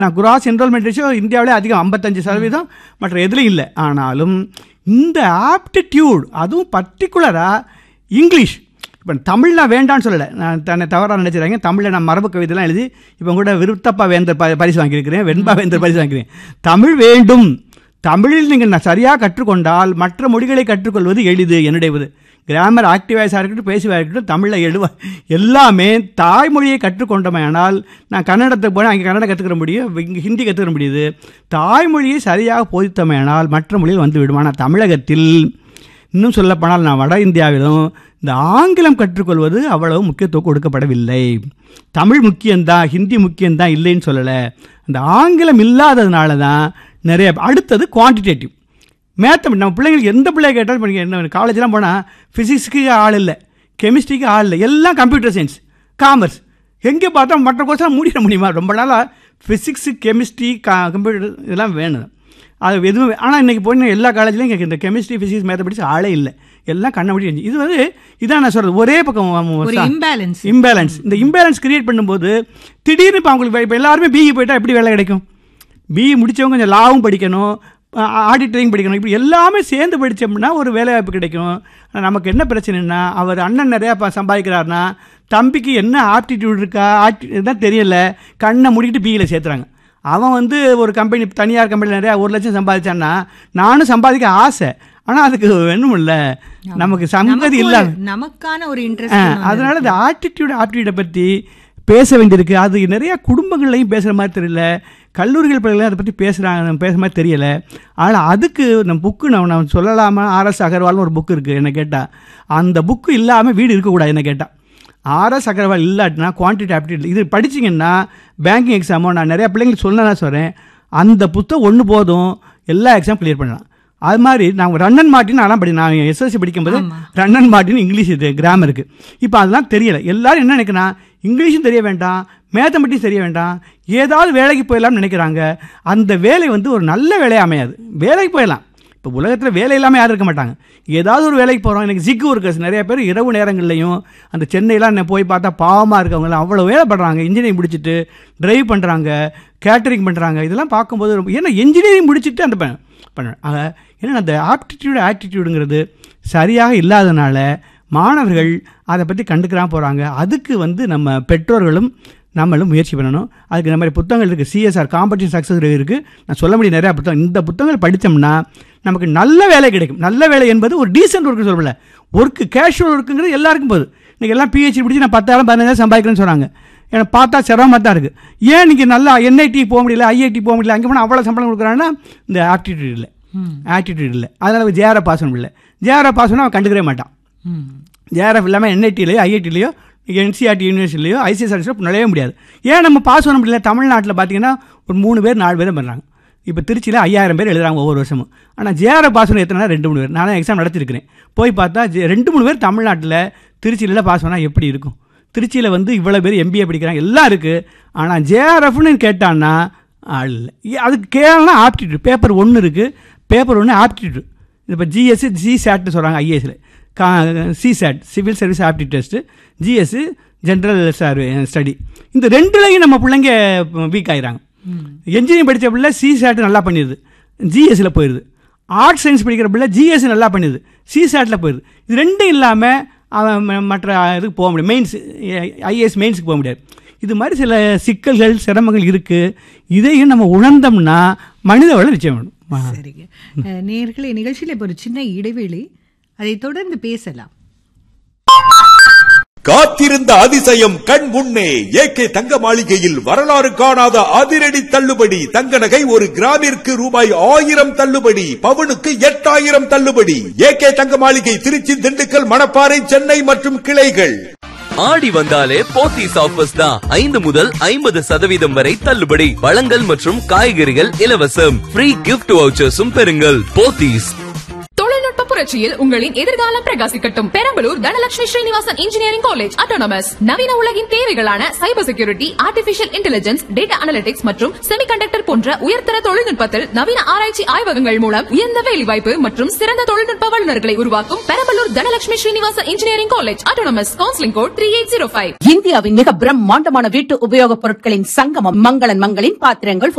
நான் Kuras enrolment ratio இந்தியாவிலே அதிகம் ஐம்பத்தஞ்சு சதவீதம் மற்ற எதுலையும் இல்லை ஆனாலும் இந்த ஆப்டிடியூட் அதுவும் பர்டிகுலராக இங்கிலீஷ் இப்போ தமிழ் நான் வேண்டான்னு சொல்லலை நான் தன்னை தவறாக நினைச்சிருக்காங்க தமிழில் நான் மரபு கவிதைலாம் எழுதி இப்போ கூட விருத்தப்பா வேந்தர் ப பரிசு வாங்கியிருக்கிறேன் வெண்பா வேந்தர் பரிசு வாங்கியிருக்கேன் தமிழ் வேண்டும் தமிழில் நீங்கள் நான் சரியாக கற்றுக்கொண்டால் மற்ற மொழிகளை கற்றுக்கொள்வது எளிது என்னுடையது கிராமர் ஆக்டிவைஸாக இருக்கட்டும் பேசுவா இருக்கட்டும் தமிழில் எழுவ எல்லாமே தாய்மொழியை கற்றுக்கொண்டமையானால் நான் கன்னடத்துக்கு போனால் அங்கே கன்னடம் கற்றுக்கிற முடியும் இங்கே ஹிந்தி கற்றுக்கிற முடியுது தாய்மொழியை சரியாக போதித்தமையானால் மற்ற மொழியில் வந்து விடும் ஆனால் தமிழகத்தில் இன்னும் சொல்லப்போனால் நான் வட இந்தியாவிலும் இந்த ஆங்கிலம் கற்றுக்கொள்வது அவ்வளவு முக்கியத்துவம் கொடுக்கப்படவில்லை தமிழ் முக்கியம்தான் ஹிந்தி முக்கியம்தான் இல்லைன்னு சொல்லலை அந்த ஆங்கிலம் இல்லாததுனால தான் நிறைய அடுத்தது குவான்டிடேட்டிவ் மேத்தம் நம்ம பிள்ளைங்களுக்கு எந்த பிள்ளைய கேட்டாலும் இப்போ என்ன காலேஜ்லாம் போனால் ஃபிசிக்ஸுக்கு ஆள் இல்லை கெமிஸ்ட்ரிக்கு ஆள் இல்லை எல்லாம் கம்ப்யூட்டர் சயின்ஸ் காமர்ஸ் எங்கே பார்த்தா மற்ற கோர்ஸ்லாம் மூடிட முடியுமா ரொம்ப நாளாக ஃபிசிக்ஸு கெமிஸ்ட்ரி கா கம்ப்யூட்டர் இதெல்லாம் வேணும் அது எதுவும் ஆனால் இன்றைக்கி போய் எல்லா காலேஜ்லையும் இங்கே இந்த கெமிஸ்ட்ரி ஃபிசிக்ஸ் மேத்தமெட்டிக்ஸ் ஆளே இல்லை எல்லாம் கண்ண முடி இது வந்து இதான் நான் சொல்கிறது ஒரே பக்கம் ஒரு இம்பேலன்ஸ் இம்பேலன்ஸ் இந்த இம்பேலன்ஸ் கிரியேட் பண்ணும்போது திடீர்னு இப்போ அவங்களுக்கு இப்போ எல்லாருமே பிஇ போயிட்டா எப்படி வேலை கிடைக்கும் பிஇ முடித்தவங்க கொஞ்சம் லாவும் படிக்கணும் ஆடிட்டரிங் படிக்கணும் இப்படி எல்லாமே சேர்ந்து படித்தோம்னா ஒரு வேலை வாய்ப்பு கிடைக்கும் ஆனா நமக்கு என்ன பிரச்சனைனா அவர் அண்ணன் நிறையா ப- சம்பாதிக்கிறாருன்னா தம்பிக்கு என்ன ஆப்டிடியூட் இருக்கா ஆப்டி தான் தெரியல கண்ணை மூடிட்டு பிஇயில் சேர்த்துறாங்க அவன் வந்து ஒரு கம்பெனி தனியார் கம்பெனியில் நிறையா ஒரு லட்சம் சம்பாதிச்சான்னா நானும் சம்பாதிக்க ஆசை ஆனால் அதுக்கு வேணும் இல்லை நமக்கு சங்கதி இல்லாம நமக்கான ஒரு ஆ, இன்ட்ரெஸ்ட் அதனால இந்த ஆட்டிடியூட் ஆப்டிடியூடை பற்றி பேச வேண்டியிருக்கு அது நிறைய குடும்பங்கள்லையும் பேசுகிற மாதிரி தெரியல கல்லூரிகள் பிள்ளைகளும் அதை பற்றி பேசுகிறாங்க பேசுகிற மாதிரி தெரியல ஆனால் அதுக்கு நம்ம புக்கு நான் நான் சொல்லலாமா ஆர்எஸ் அகர்வால்னு ஒரு புக்கு இருக்குது என்ன கேட்டால் அந்த புக்கு இல்லாமல் வீடு இருக்கக்கூடாது என்ன கேட்டால் ஆர்எஸ் அகர்வால் இல்லாட்டினா குவான்டிட்டி ஆப்டிடியூட் இது படிச்சீங்கன்னா பேங்கிங் எக்ஸாமோ நான் நிறைய பிள்ளைங்களுக்கு சொன்னதான் சொல்கிறேன் அந்த புத்தகம் ஒன்று போதும் எல்லா எக்ஸாம் கிளியர் பண்ணலாம் அது மாதிரி நான் ரன்னன் மார்ட்டின் அதெல்லாம் படி நான் எஸ்எஸ்சி படிக்கும்போது ரன்னன் மார்ட்டின் இங்கிலீஷ் இது கிராமருக்கு இப்போ அதெல்லாம் தெரியல எல்லாரும் என்ன நினைக்கிறேன் இங்கிலீஷும் தெரிய வேண்டாம் மேத்தமெட்டிக்ஸ் தெரிய வேண்டாம் ஏதாவது வேலைக்கு போயிடலாம்னு நினைக்கிறாங்க அந்த வேலை வந்து ஒரு நல்ல வேலையாக அமையாது வேலைக்கு போயிடலாம் இப்போ உலகத்தில் வேலை இல்லாமல் யாரும் இருக்க மாட்டாங்க ஏதாவது ஒரு வேலைக்கு போகிறோம் எனக்கு ஜிக்கு ஒர்க்கர்ஸ் நிறைய பேர் இரவு நேரங்கள்லையும் அந்த சென்னையெல்லாம் என்ன போய் பார்த்தா பாவமாக இருக்கவங்களாம் அவ்வளோ வேலை பண்ணுறாங்க இன்ஜினியரிங் முடிச்சுட்டு டிரைவ் பண்ணுறாங்க கேட்டரிங் பண்ணுறாங்க இதெல்லாம் பார்க்கும்போது ரொம்ப ஏன்னா இன்ஜினியரிங் முடிச்சுட்டு அந்த ப- பண்ண ஆக ஏன்னா அந்த ஆப்டிடியூடு ஆட்டிடியூடுங்கிறது சரியாக இல்லாதனால மாணவர்கள் அதை பற்றி கண்டுக்கிறாம போகிறாங்க அதுக்கு வந்து நம்ம பெற்றோர்களும் நம்மளும் முயற்சி பண்ணணும் அதுக்கு இந்த மாதிரி புத்தகங்கள் இருக்குது சிஎஸ்ஆர் காம்படிஷன் சக்ஸஸ் இருக்குது நான் சொல்ல முடியும் நிறையா புத்தகம் இந்த புத்தகங்கள் படித்தோம்னா நமக்கு நல்ல வேலை கிடைக்கும் நல்ல வேலை என்பது ஒரு டீசென்ட் ஒர்க்கு சொல்லல ஒர்க்கு கேஷுவல் ஒர்க்குங்கிறது எல்லாருக்கும் போகுது இன்றைக்கி எல்லாம் பிஹெச்டி முடிச்சு நான் பத்தாயிரம் பதினஞ்சாயிரம் சம்பாதிக்கிறேன்னு சொன்னாங்க எனக்கு பார்த்தா சிரமமாக தான் இருக்குது ஏன் நீங்கள் நல்லா என்ஐடி போக முடியல ஐஐடி போக முடியல அங்கே போனால் அவ்வளோ சம்பளம் கொடுக்குறாங்கன்னா இந்த ஆப்டிடியூட் இல்லை ஆட்டிடியூட் இல்லை அதனால் ஜேஆர்எஃப் பாஸ் பண்ண முடியல ஜேஆர்எஃப் பாஸ் பண்ணால் அவன் கண்டுக்கவே மாட்டான் ஜேஆர்எஃப் இல்லாமல் என்ஐடிலையோ ஐஐடிலையோ என்சிஆர்டி யூனிவர்சிட்டிலையோ ஐசிஎஸ்ஆர்டிலையோ நுழைய முடியாது ஏன் நம்ம பாஸ் பண்ண முடியல தமிழ்நாட்டில் பார்த்தீங்கன்னா ஒரு மூணு பேர் நாலு பேர் பண்ணுறாங்க இப்போ திருச்சியில் ஐயாயிரம் பேர் எழுதுறாங்க ஒவ்வொரு வருஷமும் ஆனால் ஜேஆர்எஃப் பாஸ் பண்ண எத்தனை ரெண்டு மூணு பேர் நானும் எக்ஸாம் நடத்திருக்கிறேன் போய் பார்த்தா ஜே- ரெண்டு மூணு பேர் தமிழ்நாட்டில் திருச்சியில் பாஸ் பண்ணால் எப்படி இருக்கும் திருச்சியில் வந்து இவ்வளோ பேர் எம்பிஏ படிக்கிறாங்க எல்லாம் இருக்குது ஆனால் ஜேஆர்எஃப்னு கேட்டான்னா ஆள் இல்லை ஏ- அதுக்கு கேள்னா ஆப்டிடியூட் பேப்பர் ஒன்று இருக்குது பேப்பர் ஒன்று ஆப்டிடியூட் இப்போ ஜிஎஸ்சி ஜி சேட்னு சொல்கிறாங்க ஐஏஎஸ்ல கா CSAT civil service aptitude test GSC general survey study இந்த ரெண்டுலையும் நம்ம பிள்ளைங்க வீக் ஆயிடுறாங்க என்ஜினியரிங் படித்த பிள்ளை சிசேட் நல்லா பண்ணிடுது ஜிஎஸ்சியில் போயிடுது ஆர்ட்ஸ் சயின்ஸ் படிக்கிற பிள்ளை ஜிஎஸ்சி நல்லா பண்ணிடுது சிசேட்டில் போயிடுது இது ரெண்டும் இல்லாமல் அவன் ம- மற்ற இதுக்கு போக முடியும் மெயின்ஸ் ஐஏஎஸ் மெயின்ஸுக்கு போக முடியாது இது மாதிரி சில சிக்கல்கள் சிரமங்கள் இருக்குது இதையும் நம்ம உணர்ந்தோம்னா மனித வளம் நிச்சயம் வேணும் சரிங்க அஹ், நேயர்களே நிகழ்ச்சியில் இப்போ ஒரு சின்ன இடைவேளை அதை தொடர்ந்து பேசலாம் காத்திருந்த அதிசயம் கண் முன்னே ஏகே தங்க மாளிகையில் வரலாறு காணாத அதிரடி தள்ளுபடி தங்க நகை ஒரு கிராமிற்கு ரூபாய் ஆயிரம் தள்ளுபடி பவுனுக்கு எட்டாயிரம் தள்ளுபடி ஏகே தங்க மாளிகை திருச்சி திண்டுக்கல் மணப்பாறை சென்னை மற்றும் கிளைகள் ஆடி வந்தாலே போத்தீஸ் ஆஃபர்ஸ் தான் ஐந்து முதல் ஐம்பது சதவீதம் வரை தள்ளுபடி பழங்கள் மற்றும் காய்கறிகள் இலவசம் ஃப்ரீ கிஃப்ட் வவுச்சர்ஸும் பெறுங்கள் போத்தீஸ் தொழில்நுட்ப புரட்சியில் உங்களின் எதிர்காலம் பிரகாசிக்கட்டும் Perambalur Dhanalakshmi Srinivasan engineering college autonomous நவீன உலகின் தேவைகளான cyber security artificial intelligence data analytics மற்றும் செமிகண்டக்டர் போன்ற உயர்தர தொழில்நுட்பத்தில் நவீன ஆராய்ச்சி ஆய்வகங்கள் மூலம் உயர்ந்த வேலைவாய்ப்பு மற்றும் சிறந்த தொழில்நுட்ப வல்லுநர்களை உருவாக்கும் Perambalur Dhanalakshmi Srinivasan engineering college autonomous counselling code three eight zero five இந்தியாவின் மிக பிரம்மாண்டமான வீட்டு உபயோகப் பொருட்களின் சங்கமம் மங்களன் மங்களின் பாத்திரங்கள்